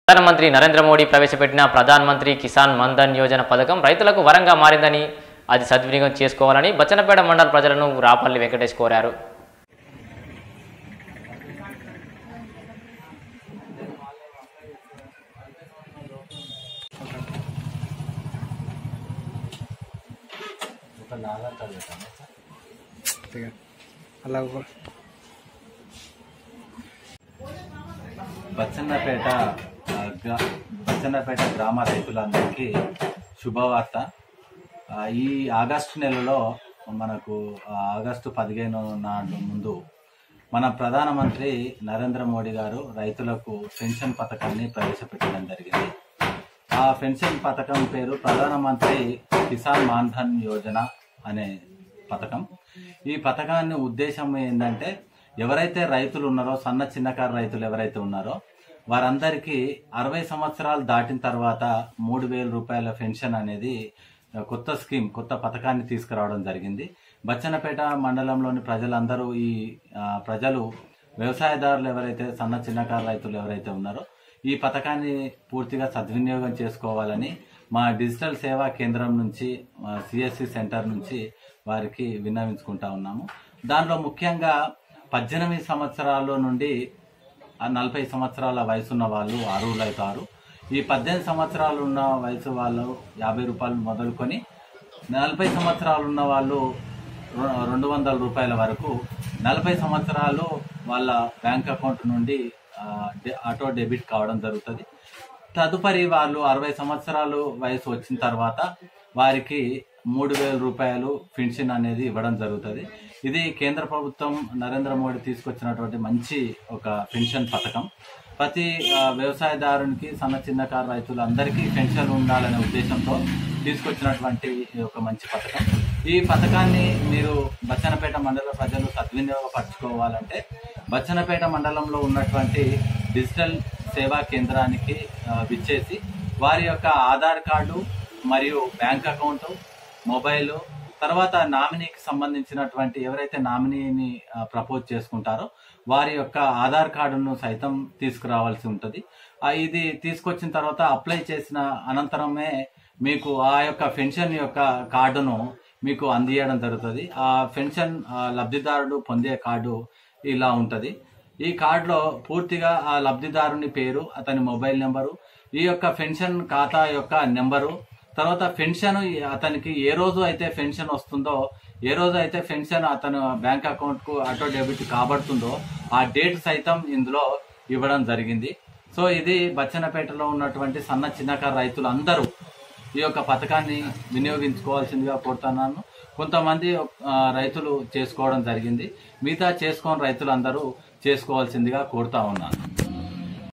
ప్రధానమంత్రి నరేంద్ర మోడీ ప్రవేశపెట్టిన ప్రధాన్ మంత్రి కిసాన్ మన్ధన్ యోజన పథకం రైతులకు వరంగా మారిందని అది సద్వినియోగం చేసుకోవాలని బచ్చనపేట మండల ప్రజలను రాపల్లి వెంకటేష్ కోరారు అలా బచ్చన్నపేట ఆ, గ్రా- బచ్చన్నపేట గ్రామ రైతులందరికీ శుభవార్త ఆ, ఈ ఆగస్టు నెలలో మనకు ఆ, ఆగస్టు పదిహేను నాడు ముందు మన ప్రధానమంత్రి నరేంద్ర మోడీ గారు రైతులకు పెన్షన్ పథకాన్ని ప్రవేశపెట్టడం జరిగింది ఆ పెన్షన్ పథకం పేరు ప్రధానమంత్రి కిసాన్ మాన్ధన్ యోజన అనే పథకం ఈ పథకాన్ని ఉద్దేశం ఏంటంటే ఎవరైతే రైతులు ఉన్నారో సన్న చిన్నకారు రైతులు ఎవరైతే ఉన్నారో వారందరికీ అరవై సంవత్సరాలు దాటిన తర్వాత మూడు వేల రూపాయల పెన్షన్ అనేది ఆ, కొత్త స్కీమ్ కొత్త పథకాన్ని తీసుకురావడం జరిగింది బచ్చన్నపేట మండలంలోని ప్రజలందరూ ఈ ఆ, ప్రజలు వ్యవసాయదారులు ఎవరైతే సన్న చిన్నకారు రైతులు ఎవరైతే ఉన్నారో ఈ పథకాన్ని పూర్తిగా సద్వినియోగం చేసుకోవాలని మా డిజిటల్ సేవా కేంద్రం నుంచి సిఎస్సి సెంటర్ నుంచి వారికి విన్నవించుకుంటా ఉన్నాము దానిలో ముఖ్యంగా పద్దెనిమిది సంవత్సరాల నుండి ఆ నలభై సంవత్సరాల వయసున్న వాళ్ళు అర్హులవుతారు ఈ పద్దెనిమిది సంవత్సరాలు ఉన్న వయసు వాళ్ళు యాభై రూపాయలు మొదలుకొని నలభై సంవత్సరాలు ఉన్న వాళ్ళు రె- రెండు వందల రూపాయల వరకు నలభై సంవత్సరాలు వాళ్ళ బ్యాంక్ అకౌంట్ నుండి ఆ, డె- ఆటో డెబిట్ కావడం జరుగుతుంది తదుపరి వాళ్ళు అరవై సంవత్సరాలు వయసు వచ్చిన తర్వాత వారికి మూడు వేల రూపాయలు పెన్షన్ అనేది ఇవ్వడం జరుగుతుంది ఇది కేంద్ర ప్రభుత్వం నరేంద్ర మోడీ తీసుకొచ్చినటువంటి మంచి ఒక పెన్షన్ పథకం ప్రతి ఆ, వ్యవసాయదారునికి సన్న చిన్నకారు రైతులందరికీ పెన్షన్ ఉండాలనే ఉద్దేశంతో తీసుకొచ్చినటువంటి ఒక మంచి పథకం ఈ పథకాన్ని మీరు బచ్చనపేట మండల ప్రజలు సద్వినియోగపరచుకోవాలంటే బచ్చనపేట మండలంలో ఉన్నటువంటి డిజిటల్ సేవా కేంద్రానికి ఆ, విచ్చేసి వారి యొక్క ఆధార్ కార్డు మరియు బ్యాంక్ అకౌంట్ మొబైల్ తర్వాత నామినీకి సంబంధించినటువంటి ఎవరైతే నామినీని ప్రపోజ్ చేసుకుంటారో వారి యొక్క ఆధార్ కార్డును సైతం తీసుకురావాల్సి ఉంటుంది ఆ, ఇది తీసుకొచ్చిన తర్వాత అప్లై చేసిన అనంతరమే మీకు ఆ యొక్క పెన్షన్ యొక్క కార్డును మీకు అందియడం జరుగుతుంది ఆ పెన్షన్ ఆ, లబ్ధిదారుడు పొందే కార్డు ఇలా ఉంటది ఈ కార్డులో పూర్తిగా ఆ లబ్ధిదారుని పేరు అతని మొబైల్ నెంబరు ఈ యొక్క పెన్షన్ ఖాతా యొక్క నెంబరు తర్వాత పెన్షన్ అతనికి ఏ రోజు అయితే పెన్షన్ వస్తుందో ఏ రోజు అయితే పెన్షన్ అతను బ్యాంక్ అకౌంట్ కు ఆటో డెబిట్ కాబడుతుందో ఆ డేట్ సైతం ఇందులో ఇవ్వడం జరిగింది సో ఇది బచ్చన్నపేటలో ఉన్నటువంటి సన్న చిన్నకారు రైతులు అందరూ ఈ యొక్క పథకాన్ని వినియోగించుకోవాల్సిందిగా కోరుతున్నాను కొంతమంది ఆ, రైతులు చేసుకోవడం జరిగింది మిగతా చేసుకోని రైతులందరూ చేసుకోవాల్సిందిగా కోరుతా ఉన్నాను